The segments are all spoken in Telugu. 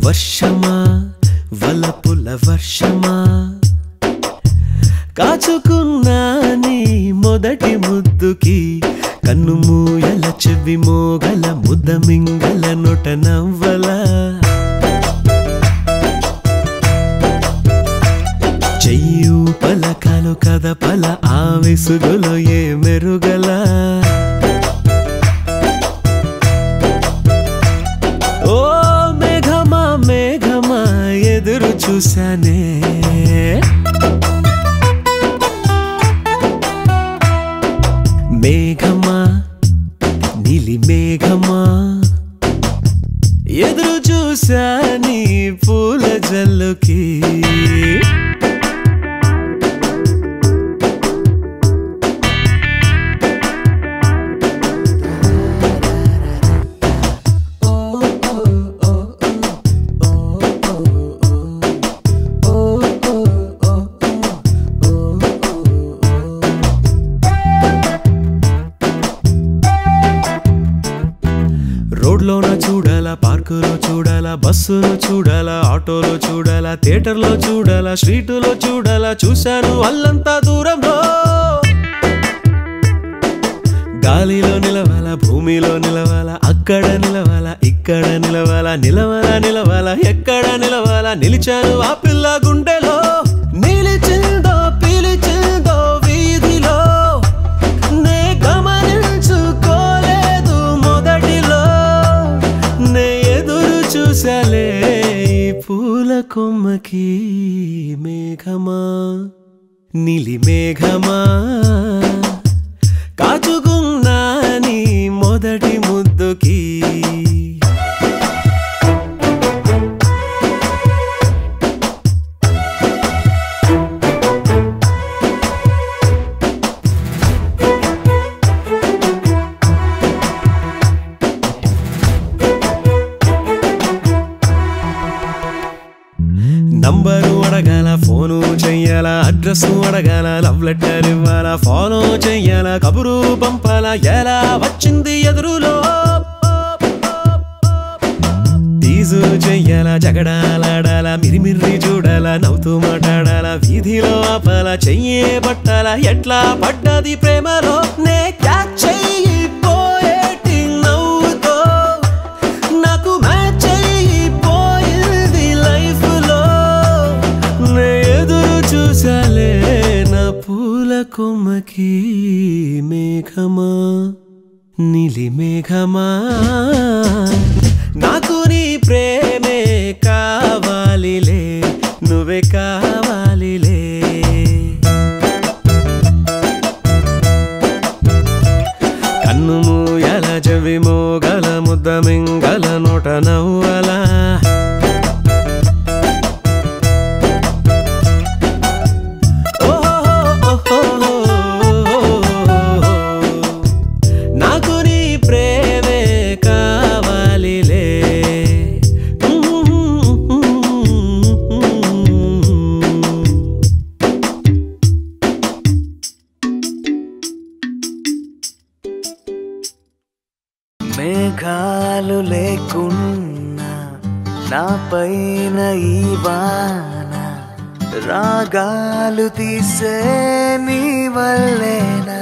వర్షమా వలపుల వర్షమా కాచుకున్నా నీ మొదటి ముద్దుకి కన్ను మూయల చెవి మోగల ముద్ద మింగల నొట నవ్వల చెయ్యు పలకాలు కదపల ఆ విసుగులో ఏ మెరుగల ఓ మేఘమా మేఘమా ఎదురు చూశానే మేఘమా నీలి మేఘమా ఎదురు చూసా నీ పూల జల్లుకి రోడ్లోన చూడాలా పార్కులో చూడాలా బస్సులో చూడాలా ఆటోలో చూడాలా థియేటర్లో చూడాలా స్ట్రీటులో చూడాలా చూశాను అల్లంతా దూరంలో గాలిలో నిలవాలా భూమిలో నిలవాలా అక్కడ నిలవాలా ఇక్కడ నిలవాలా నిలవాలా నిలవాలా ఎక్కడ నిలవాలా నిలిచాను ఆ పిల్ల గుండెలో నిలిచిందో పిలిచిందో వీధిలో నే గమనించుకోలేదు మొదటిలో నే ఎదురు చూసలే ఈ పూల కొమ్మకి మేఘమా నీలి మేఘమా కాచుకున్నా నీ మొదటి ముద్దుకి నంబరు అడగాల ఫోను చెయ్యాల అడ్రస్ అడగాల లవ్ లెటర్ ఇవ్వాలా ఫాలో చెయ్యాలా కబురు పంపాలా ఎలా వచ్చింది ఎదురులో తీజు చెయ్యాలా జగడాలాడాలా మిరిమిర్రి చూడాలా నవ్వుతూ మాట్లాడాలా వీధిలో ఆపాలా చెయ్యే పట్టాలా ఎట్లా పడ్డది ప్రేమలో నే క్యాచ్ చెయ్యిపోయేటి నవ్వుతో నాకు మ్యాచ్ అయిపోయింది లైఫ్ లో నే ఎదురు చూసాలే నా పూల కొమ్మకి మేఘమా నీలి మేఘమా నాకు నీ ప్రేమే కావాలిలే నువ్వే కావాలిలే కన్ను మూయల చెవి మోగల ముద్ద మింగల నోట నవ్వలా నాకు నీ ప్రేమే కావాలిలే మేఘాలు లేకున్నా నా పైన ఈ వాన రాగాలు తీసే నీ వల్లేనా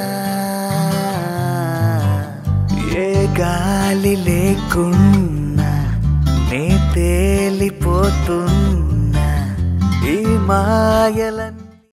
ఏ గాలి లేకున్నా నే తేలిపోతున్నా ఈ మాయల